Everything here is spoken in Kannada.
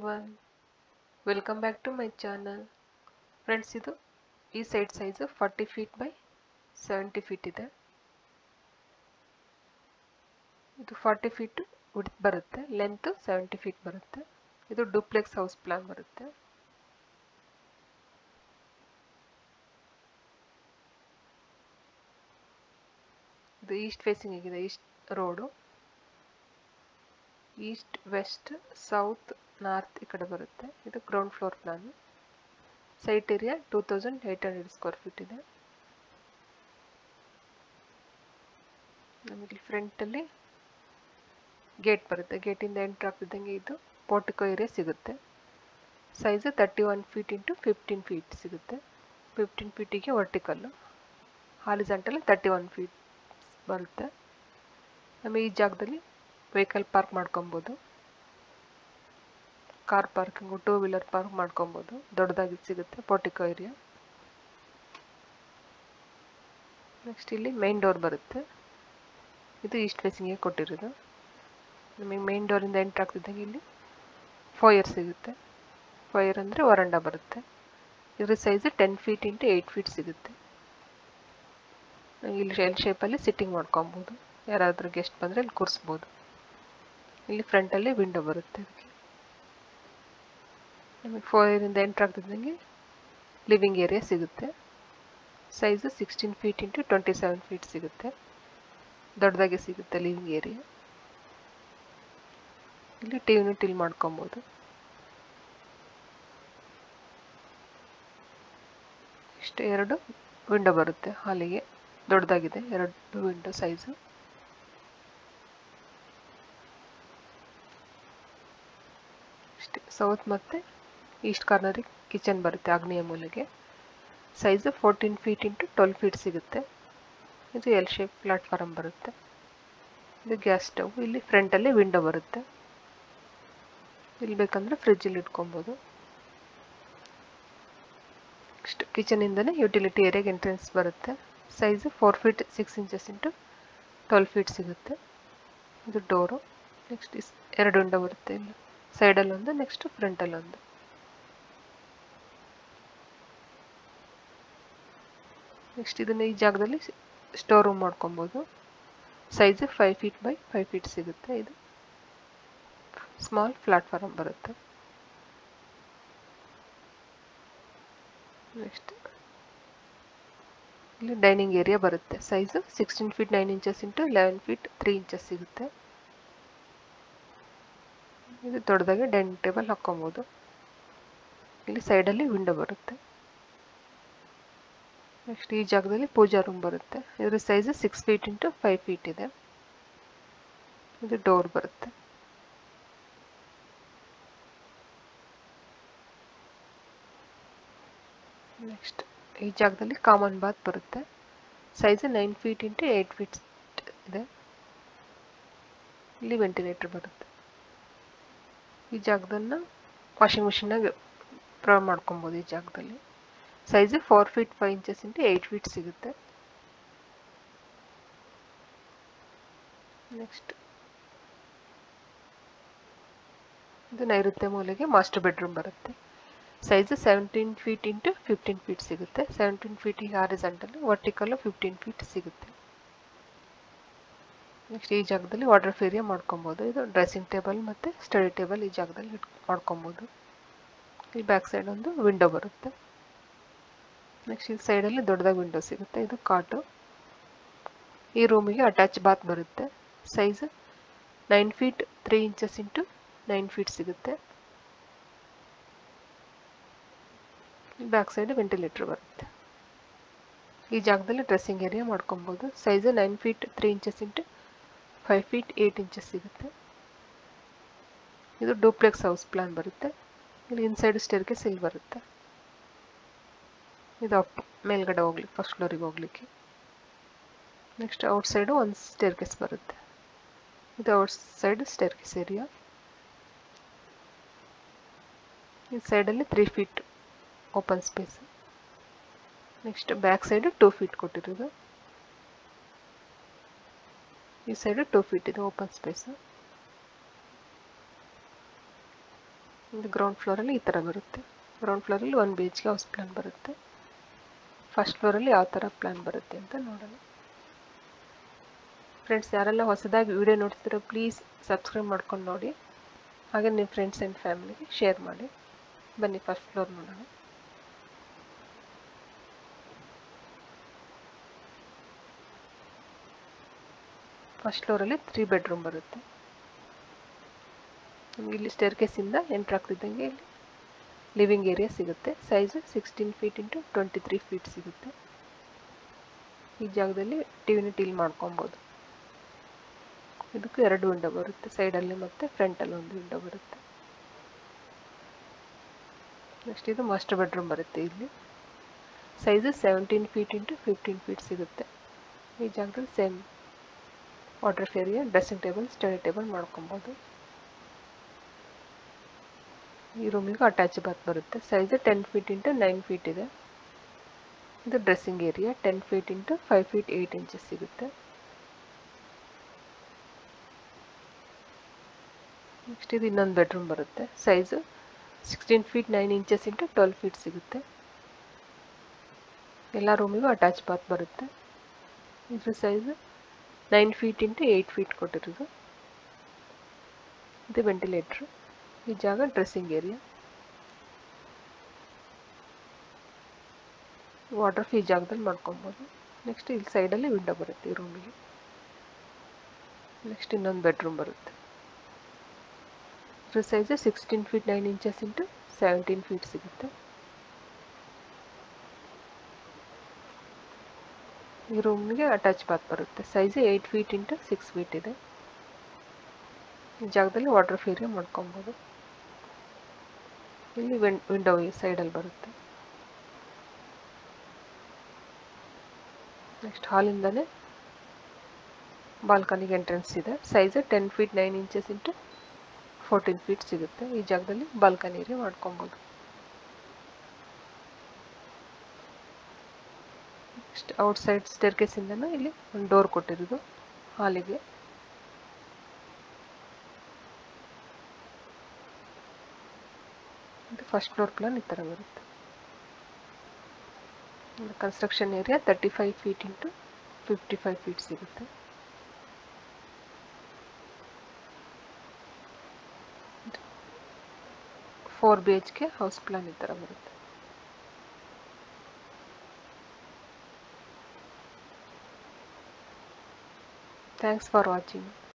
everyone welcome back to my channel friends ಇದು ಈ side size forty feet by seventy feet ಇದೆ ಇದು ಫಾರ್ಟಿ ಫೀಟ್ ಉಡ್ ಬರುತ್ತೆ ಲೆಂತ್ ಸೆವೆಂಟಿ ಫೀಟ್ ಬರುತ್ತೆ ಇದು ಡೂಪ್ಲೆಕ್ಸ್ ಹೌಸ್ ಪ್ಲಾನ್ ಬರುತ್ತೆ ಇದು ಈಸ್ಟ್ ಫೇಸಿಂಗ್ ಆಗಿದೆ east road east west south north ಈ ಕಡೆ ಬರುತ್ತೆ ಇದು ground floor plan site area two thousand eight hundred square feet ಇದೆ ನಮಗೆ ಫ್ರಂಟಲ್ಲಿ ಗೇಟ್ ಬರುತ್ತೆ ಗೇಟಿಂದ ಎಂಟ್ರ್ ಆಗ್ತಿದ್ದಂಗೆ ಇದು ಪೋರ್ಟಿಕೋ ಏರಿಯಾ ಸಿಗುತ್ತೆ size thirty one feet into fifteen feet ಸಿಗುತ್ತೆ ಫಿಫ್ಟೀನ್ ಫೀಟಿಗೆ ವರ್ಟಿಕಲ್ಲು ಹಾಲಿಸಂಟಲ್ಲಿ ತರ್ಟಿ ಒನ್ ಫೀಟ್ ಬರುತ್ತೆ ನಮಗೆ ಈ ಜಾಗದಲ್ಲಿ ವೆಹಿಕಲ್ ಪಾರ್ಕ್ ಮಾಡ್ಕೊಬೋದು car parking two wheeler park ಮಾಡ್ಕೊಬೋದು ದೊಡ್ಡದಾಗಿ ಸಿಗುತ್ತೆ ಪೋರ್ಟಿಕೋ ಏರಿಯಾ ನೆಕ್ಸ್ಟ್ ಇಲ್ಲಿ ಮೇನ್ ಡೋರ್ ಬರುತ್ತೆ ಇದು ಈಸ್ಟ್ ಫೇಸಿಂಗ್ಗೆ ಕೊಟ್ಟಿರೋದು ನಮಗೆ ಮೇನ್ ಡೋರಿಂದ ಎಂಟ್ರ್ ಆಗ್ತಿದ್ದಂಗೆ ಇಲ್ಲಿ ಫೋಯರ್ ಸಿಗುತ್ತೆ ಫೋಯರ್ ಅಂದರೆ ವರಂಡ ಬರುತ್ತೆ ಇದ್ರ size ten feet into eight feet ಸಿಗುತ್ತೆ ಇಲ್ಲಿ ಎಲ್ ಶೇಪಲ್ಲಿ ಸಿಟ್ಟಿಂಗ್ ಮಾಡ್ಕೊಬೋದು ಯಾರಾದರೂ ಗೆಸ್ಟ್ ಬಂದರೆ ಇಲ್ಲಿ ಕೂರಿಸ್ಬೋದು ಇಲ್ಲಿ ಫ್ರಂಟಲ್ಲಿ ವಿಂಡೋ ಬರುತ್ತೆ ಅದಕ್ಕೆ ನಮಗೆ ಫೋರಿಂದ ಎಂಟ್ರ್ ಆಗ್ತಿದ್ದಂಗೆ ಲಿವಿಂಗ್ ಏರಿಯಾ ಸಿಗುತ್ತೆ size sixteen feet into twenty seven feet ಸಿಗುತ್ತೆ ದೊಡ್ಡದಾಗಿ ಸಿಗುತ್ತೆ ಲಿವಿಂಗ್ ಏರಿಯಾ ಇಲ್ಲಿ ಟಿ ಯೂನಿಟ್ ಇಲ್ಲಿ ಮಾಡ್ಕೊಬೋದು ಇಷ್ಟು ಎರಡು ವಿಂಡೋ ಬರುತ್ತೆ ಹಾಲಿಗೆ ದೊಡ್ಡದಾಗಿದೆ ಎರಡು ವಿಂಡೋ ಸೈಜು ಅಷ್ಟೇ ಸೌತ್ ಮತ್ತು ಈಸ್ಟ್ ಕಾರ್ನರಿಗೆ ಕಿಚನ್ ಬರುತ್ತೆ ಆಗ್ನೇಯ ಮೂಲೆಗೆ size fourteen feet into twelve feet ಸಿಗುತ್ತೆ ಇದು ಎಲ್ ಶೇಪ್ ಪ್ಲಾಟ್ಫಾರಮ್ ಬರುತ್ತೆ ಇದು ಗ್ಯಾಸ್ ಸ್ಟವ್ ಇಲ್ಲಿ ಫ್ರಂಟಲ್ಲಿ ವಿಂಡೋ ಬರುತ್ತೆ ಇಲ್ಲಿ ಬೇಕಂದರೆ ಫ್ರಿಜ್ಜಲ್ಲಿ ಇಟ್ಕೊಬೋದು ನೆಕ್ಸ್ಟ್ ಕಿಚನಿಂದನೇ ಯುಟಿಲಿಟಿ ಏರಿಯಾಗೆ ಎಂಟ್ರೆನ್ಸ್ ಬರುತ್ತೆ size four feet six inches into twelve feet ಸಿಗುತ್ತೆ ಇದು ಡೋರು ನೆಕ್ಸ್ಟ್ ಇಸ್ ಎರಡು ವಿಂಡೋ ಬರುತ್ತೆ ಇಲ್ಲಿ ಸೈಡಲ್ಲಿ ಒಂದು ನೆಕ್ಸ್ಟ್ ಫ್ರಂಟಲ್ಲಿ ಒಂದು ನೆಕ್ಸ್ಟ್ ಇದನ್ನು ಈ ಜಾಗದಲ್ಲಿ ಸ್ಟೋರ್ ರೂಮ್ ಮಾಡ್ಕೊಬೋದು size five feet by five feet ಸಿಗುತ್ತೆ ಇದು ಸ್ಮಾಲ್ ಪ್ಲಾಟ್ಫಾರಮ್ ಬರುತ್ತೆ ನೆಕ್ಸ್ಟ್ ಇಲ್ಲಿ ಡೈನಿಂಗ್ ಏರಿಯಾ ಬರುತ್ತೆ size sixteen feet nine inches into eleven feet three inches ಸಿಗುತ್ತೆ ಇದು ದೊಡ್ಡದಾಗಿ ಡೈನಿಂಗ್ ಟೇಬಲ್ ಹಾಕ್ಕೊಬೋದು ಇಲ್ಲಿ ಸೈಡಲ್ಲಿ ವಿಂಡೋ ಬರುತ್ತೆ ನೆಕ್ಸ್ಟ್ ಈ ಜಾಗದಲ್ಲಿ ಪೂಜಾ ರೂಮ್ ಬರುತ್ತೆ ಇದ್ರ size six feet into five feet ಇದೆ ಇದು ಡೋರ್ ಬರುತ್ತೆ ನೆಕ್ಸ್ಟ್ ಈ ಜಾಗದಲ್ಲಿ ಕಾಮನ್ ಬಾತ್ ಬರುತ್ತೆ size nine feet into eight feet ಇದೆ ಇಲ್ಲಿ ವೆಂಟಿಲೇಟರ್ ಬರುತ್ತೆ ಈ ಜಾಗದನ್ನು ವಾಷಿಂಗ್ ಮಿಷಿನಾಗ ಪ್ರೊವೈಡ್ ಮಾಡ್ಕೊಬೋದು ಈ ಜಾಗದಲ್ಲಿ size four feet five inches into eight feet ಸಿಗುತ್ತೆ ನೆಕ್ಸ್ಟ್ ಇದು ನೈಋತ್ಯ ಮೂಲೆಗೆ ಮಾಸ್ಟರ್ ಬೆಡ್ರೂಮ್ ಬರುತ್ತೆ size seventeen feet into fifteen feet ಸಿಗುತ್ತೆ ಸೆವೆಂಟೀನ್ ಫೀಟಿಗೆ ಹಾರಿಸಂಟಲ್ ವರ್ಟಿಕಲ್ಲು ಫಿಫ್ಟೀನ್ ಫೀಟ್ ಸಿಗುತ್ತೆ ನೆಕ್ಸ್ಟ್ ಈ ಜಾಗದಲ್ಲಿ ವಾಟರ್ ಫೇರಿಯಾ ಮಾಡ್ಕೊಬೋದು ಇದು ಡ್ರೆಸ್ಸಿಂಗ್ ಟೇಬಲ್ ಮತ್ತು ಸ್ಟಡಿ ಟೇಬಲ್ ಈ ಜಾಗದಲ್ಲಿ ಇಟ್ ಮಾಡ್ಕೊಬೋದು ಈ ಬ್ಯಾಕ್ ಸೈಡ್ ಒಂದು ವಿಂಡೋ ಬರುತ್ತೆ ನೆಕ್ಸ್ಟ್ ಈ ಸೈಡಲ್ಲಿ ದೊಡ್ಡದಾಗಿ ವಿಂಡೋ ಸಿಗುತ್ತೆ ಇದು ಕಾಟು ಈ ರೂಮಿಗೆ ಅಟ್ಯಾಚ್ ಬಾತ್ ಬರುತ್ತೆ size nine feet three inches into nine feet ಸಿಗುತ್ತೆ ಬ್ಯಾಕ್ ಸೈಡ್ ವೆಂಟಿಲೇಟರ್ ಬರುತ್ತೆ ಈ ಜಾಗದಲ್ಲಿ ಡ್ರೆಸ್ಸಿಂಗ್ ಏರಿಯಾ ಮಾಡ್ಕೊಬೋದು size nine feet three inches into five feet eight inches ಸಿಗುತ್ತೆ ಇದು ಡೂಪ್ಲೆಕ್ಸ್ ಹೌಸ್ ಪ್ಲಾನ್ ಬರುತ್ತೆ ಇಲ್ಲಿ ಇನ್ಸೈಡ್ ಸ್ಟೇರ್ಕೇಸ್ ಇಲ್ಲಿ ಬರುತ್ತೆ ಇದು ಅಪ್ ಮೇಲ್ಗಡೆ ಹೋಗ್ಲಿಕ್ಕೆ ಫಸ್ಟ್ ಫ್ಲೋರಿಗೆ ಹೋಗ್ಲಿಕ್ಕೆ ನೆಕ್ಸ್ಟ್ ಔಟ್ ಸೈಡು ಒಂದು ಸ್ಟೇರ್ಕೇಸ್ ಬರುತ್ತೆ ಇದು ಔಟ್ ಸೈಡ್ ಸ್ಟೇರ್ಕೇಸ್ ಏರಿಯಾ ಈ ಸೈಡಲ್ಲಿ three feet open space next back side two feet ಕೊಟ್ಟಿರೋದು ಈ ಸೈಡ್ ಟೂ ಫೀಟ್ ಇದೆ ಓಪನ್ ಸ್ಪೇಸ್ ಇದು ಗ್ರೌಂಡ್ ಫ್ಲೋರಲ್ಲಿ ಈ ಥರ ಬರುತ್ತೆ ಗ್ರೌಂಡ್ ಫ್ಲೋರಲ್ಲಿ ಒನ್ ಬಿ ಎಚ್ ಗೆ ಹೌಸ್ ಪ್ಲಾನ್ ಬರುತ್ತೆ ಫಸ್ಟ್ ಫ್ಲೋರಲ್ಲಿ ಯಾವ ಥರ ಪ್ಲಾನ್ ಬರುತ್ತೆ ಅಂತ ನೋಡೋಣ ಫ್ರೆಂಡ್ಸ್ ಯಾರೆಲ್ಲ ಹೊಸದಾಗಿ ವಿಡಿಯೋ ನೋಡ್ತಿರೋ ಪ್ಲೀಸ್ ಸಬ್ಸ್ಕ್ರೈಬ್ ಮಾಡ್ಕೊಂಡು ನೋಡಿ ಹಾಗೆ ನಿಮ್ಮ ಫ್ರೆಂಡ್ಸ್ ಆ್ಯಂಡ್ ಫ್ಯಾಮಿಲಿಗೆ ಶೇರ್ ಮಾಡಿ ಬನ್ನಿ ಫಸ್ಟ್ ಫ್ಲೋರ್ ನೋಡೋಣ ಫಸ್ಟ್ ಫ್ಲೋರಲ್ಲಿ ತ್ರೀ ಬೆಡ್ರೂಮ್ ಬರುತ್ತೆ ನಮಗೆ ಇಲ್ಲಿ ಸ್ಟೇರ್ ಕೇಸಿಂದ ಎಂಟ್ರ್ ಆಗ್ತಿದ್ದಂಗೆ ಇಲ್ಲಿ ಲಿವಿಂಗ್ ಏರಿಯಾ ಸಿಗುತ್ತೆ size sixteen feet into twenty three feet ಸಿಗುತ್ತೆ ಈ ಜಾಗದಲ್ಲಿ ಟಿವಿನ ಟೀಲ್ ಮಾಡ್ಕೊಬೋದು ಇದಕ್ಕೂ ಎರಡು ವಿಂಡೋ ಬರುತ್ತೆ ಸೈಡಲ್ಲಿ ಮತ್ತು ಫ್ರಂಟಲ್ಲಿ ಒಂದು ವಿಂಡೋ ಬರುತ್ತೆ ನೆಕ್ಸ್ಟ್ ಇದು ಮಾಸ್ಟರ್ ಬೆಡ್ರೂಮ್ ಬರುತ್ತೆ ಇಲ್ಲಿ size seventeen feet into fifteen feet ಸಿಗುತ್ತೆ ಈ ಜಾಗದಲ್ಲಿ same water area dressing table study table ಮಾಡ್ಕೊಬೋದು ಈ ರೂಮಿಗೂ ಅಟ್ಯಾಚ್ ಬಾತ್ ಬರುತ್ತೆ size ten feet into nine feet ಇದೆ ಇದು dressing area ten feet into five feet eight inches ಸಿಗುತ್ತೆ ನೆಕ್ಸ್ಟ್ ಇದು ಇನ್ನೊಂದು ಬೆಡ್ರೂಮ್ ಬರುತ್ತೆ size sixteen feet nine inches into twelve feet ಸಿಗುತ್ತೆ ಎಲ್ಲ ರೂಮಿಗೂ ಅಟ್ಯಾಚ್ ಬಾತ್ ಬರುತ್ತೆ ಇದ್ರ size nine feet into eight feet ಕೊಟ್ಟಿರೋದು ಇದು ವೆಂಟಿಲೇಟ್ರು ಈ ಜಾಗ ಡ್ರೆಸ್ಸಿಂಗ್ ಏರಿಯಾ ವಾಟರ್ ಈ ಜಾಗದಲ್ಲಿ ಮಾಡ್ಕೊಬೋದು ನೆಕ್ಸ್ಟ್ ಇಲ್ಲಿ ಸೈಡಲ್ಲಿ ವಿಂಡೋ ಬರುತ್ತೆ ಈ ರೂಮಿಗೆ ನೆಕ್ಸ್ಟ್ ಇನ್ನೊಂದು ಬೆಡ್ರೂಮ್ ಬರುತ್ತೆ ಇದ್ರ size sixteen feet nine inches into seventeen feet ಸಿಗುತ್ತೆ ಈ ರೂಮ್ಗೆ ಅಟ್ಯಾಚ್ ಬಾತ್ ಬರುತ್ತೆ size eight feet into six feet ಇದೆ ಈ ಜಾಗದಲ್ಲಿ ವಾಟರ್ ಫೇರಿಯ ಮಾಡ್ಕೊಬೋದು ಇಲ್ಲಿ ವಿಂಡೋ ಈ ಸೈಡಲ್ಲಿ ಬರುತ್ತೆ ನೆಕ್ಸ್ಟ್ ಹಾಲಿಂದನೇ ಬಾಲ್ಕನಿಗೆ ಎಂಟ್ರೆನ್ಸ್ ಇದೆ size ten feet nine inches into fourteen feet ಸಿಗುತ್ತೆ ಈ ಜಾಗದಲ್ಲಿ ಬಾಲ್ಕನಿ ಏರಿಯಾ ಮಾಡ್ಕೊಬೋದು ನೆಕ್ಸ್ಟ್ ಔಟ್ಸೈಡ್ ಸ್ಟೇರ್ಕೇಸಿಂದನೂ ಇಲ್ಲಿ ಒಂದು ಡೋರ್ ಕೊಟ್ಟಿರೋದು ಹಾಲಿಗೆ ಇದು ಫಸ್ಟ್ ಫ್ಲೋರ್ ಪ್ಲಾನ್ ಈ ಥರ ಬರುತ್ತೆ construction area thirty five feet into fifty five feet ಸಿಗುತ್ತೆ four B H K house plan ಈ ಥರ ಬರುತ್ತೆ ಥ್ಯಾಂಕ್ಸ್ ಫಾರ್ ವಾಚಿಂಗ್